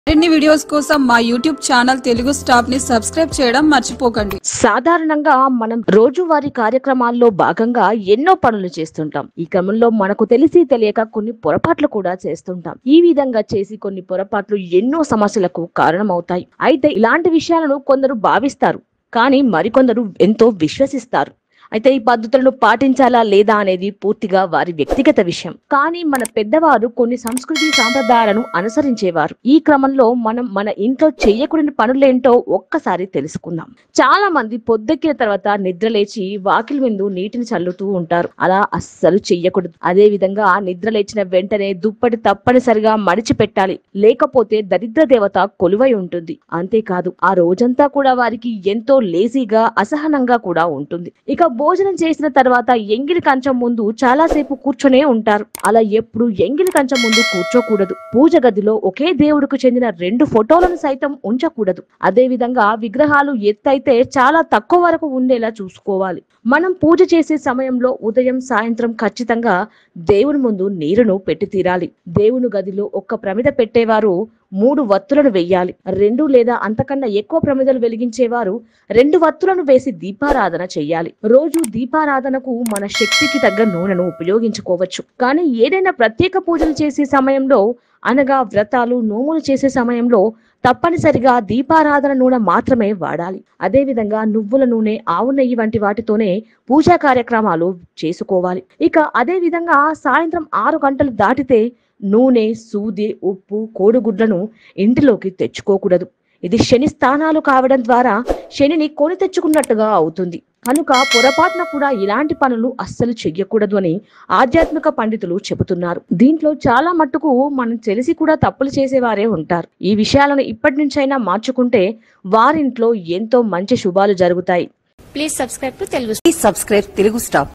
మరిన్ని వీడియోస్ కోసం మా యూట్యూబ్ ఛానల్ తెలుగు స్టాప్ ని సబ్స్క్రైబ్ చేయడం మర్చిపోకండి సాధారణంగా మనం రోజువారీ కార్యక్రమాల్లో భాగంగా ఎన్నో పనులు చేస్తుంటాం ఈ క్రమంలో మనకు తెలిసి తెలియక కొన్ని పొరపాట్లు కూడా చేస్తుంటాం ఈ విధంగా చేసి కొన్ని పొరపాట్లు ఎన్నో సమస్యలకు కారణమవుతాయి అయితే ఇలాంటి విషయాలను కొందరు భావిస్తారు కానీ మరికొందరు ఎంతో విశ్వసిస్తారు అయితే ఈ పద్ధతులను పాటించాలా లేదా అనేది పూర్తిగా వారి వ్యక్తిగత విషయం కానీ మన పెద్దవారు కొన్ని సంస్కృతి సాంప్రదాయాలను అనుసరించేవారు ఈ క్రమంలో మనం మన ఇంట్లో చేయకూడని పనులేంటో ఒక్కసారి తెలుసుకుందాం చాలా మంది పొద్దెక్కిన తర్వాత నిద్ర లేచి వాకిలి ముందు నీటిని చల్లుతూ ఉంటారు అలా అస్సలు చెయ్యకూడదు అదే విధంగా నిద్ర లేచిన వెంటనే దుప్పటి తప్పనిసరిగా మడిచి పెట్టాలి లేకపోతే దరిద్ర దేవత కొలువై ఉంటుంది అంతేకాదు ఆ రోజంతా కూడా వారికి ఎంతో లేజీగా అసహనంగా కూడా ఉంటుంది ఇక భోజనం చేసిన తర్వాత ఎంగిలి కంచం ముందు చాలాసేపు కూర్చొనే ఉంటారు అలా ఎప్పుడు ఎంగిలి కంచం ముందు కూర్చోకూడదు పూజ గదిలో ఒకే దేవుడికి చెందిన రెండు ఫోటోలను సైతం ఉంచకూడదు అదే విధంగా విగ్రహాలు ఎత్తైతే చాలా తక్కువ వరకు ఉండేలా చూసుకోవాలి మనం పూజ చేసే సమయంలో ఉదయం సాయంత్రం ఖచ్చితంగా దేవుని ముందు నీరును పెట్టి తీరాలి దేవుని గదిలో ఒక్క ప్రమిద పెట్టేవారు మూడు వత్తులను వెయ్యాలి రెండు లేదా అంతకన్నా ఎక్కువ ప్రమిదలు వెలిగించేవారు రెండు వత్తులను వేసి దీపారాధన చెయ్యాలి రోజు దీపారాధనకు మన శక్తికి తగ్గ నూనెను ఉపయోగించుకోవచ్చు కానీ ఏదైనా ప్రత్యేక పూజలు చేసే సమయంలో అనగా వ్రతాలు నోములు చేసే సమయంలో తప్పనిసరిగా దీపారాధన నూనె మాత్రమే వాడాలి అదే విధంగా నువ్వుల నూనె ఆవు నెయ్యి వంటి వాటితోనే పూజా కార్యక్రమాలు చేసుకోవాలి ఇక అదే విధంగా సాయంత్రం ఆరు గంటలు దాటితే నూనె సూది ఉప్పు కోడిగుడ్లను ఇంటిలోకి తెచ్చుకోకూడదు ఇది శని స్థానాలు కావడం ద్వారా శనిని కొని తెచ్చుకున్నట్టుగా అవుతుంది కనుక పొరపాటున కూడా ఇలాంటి పనులు అస్సలు చెయ్యకూడదు అని ఆధ్యాత్మిక పండితులు చెబుతున్నారు దీంట్లో చాలా మట్టుకు మనం తెలిసి కూడా తప్పులు చేసేవారే ఉంటారు ఈ విషయాలను ఇప్పటి నుంచైనా మార్చుకుంటే వారింట్లో ఎంతో మంచి శుభాలు జరుగుతాయి Please subscribe to Telugu Please subscribe Telugu Star.